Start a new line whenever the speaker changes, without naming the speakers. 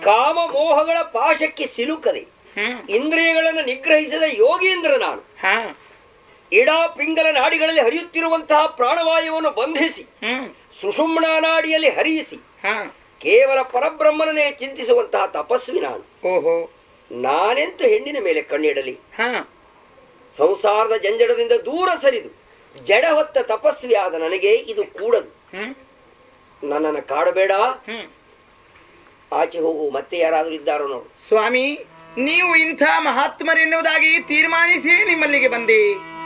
ಕಾಮ ಮೋಹಗಳ ಪಾಶಕ್ಕೆ ಸಿಲುಕದೆ
ಹ್ಮ್
ಇಂದ್ರಿಯಗಳನ್ನು ನಿಗ್ರಹಿಸಿದ ಯೋಗೀಂದ್ರ ನಾನು
ಹಾ
ಇಡ ಪಿಂಗಲ ನಾಡಿಗಳಲ್ಲಿ ಹರಿಯುತ್ತಿರುವಂತಹ ಪ್ರಾಣವಾಯುವನ್ನು ಬಂಧಿಸಿ
ಹ್ಮ್
ಸುಷುಮ್ನ ನಾಡಿಯಲ್ಲಿ ಹರಿಯಿಸಿ
ಹಾ
ಕೇವಲ ಪರಬ್ರಹ್ಮನನ್ನೇ ಚಿಂತಿಸುವಂತಹ ತಪಸ್ವಿ ನಾನು
ಓಹೋ
ನಾನೆಂತು ಹೆಣ್ಣಿನ ಮೇಲೆ ಕಣ್ಣಿಡಲಿ
ಹಾ
ಸಂಸಾರದ ಜಂಜಡದಿಂದ ದೂರ ಸರಿದು ಜಡ ಹೊತ್ತ ತಪಸ್ವಿಯಾದ ನನಗೆ ಇದು ಕೂಡದು
ಹ್ಮ್
ನನ್ನನ್ನು ಕಾಡಬೇಡ
ಹ್ಮ್
ಆಚೆ ಹೋಗು ಮತ್ತೆ ಯಾರಾದ್ರೂ ಇದ್ದಾರೋ ನೋಡು
ಸ್ವಾಮಿ ನೀವು ಇಂಥ ಮಹಾತ್ಮರೆನ್ನುವುದಾಗಿ ತೀರ್ಮಾನಿಸಿ ನಿಮ್ಮಲ್ಲಿಗೆ ಬಂದೆ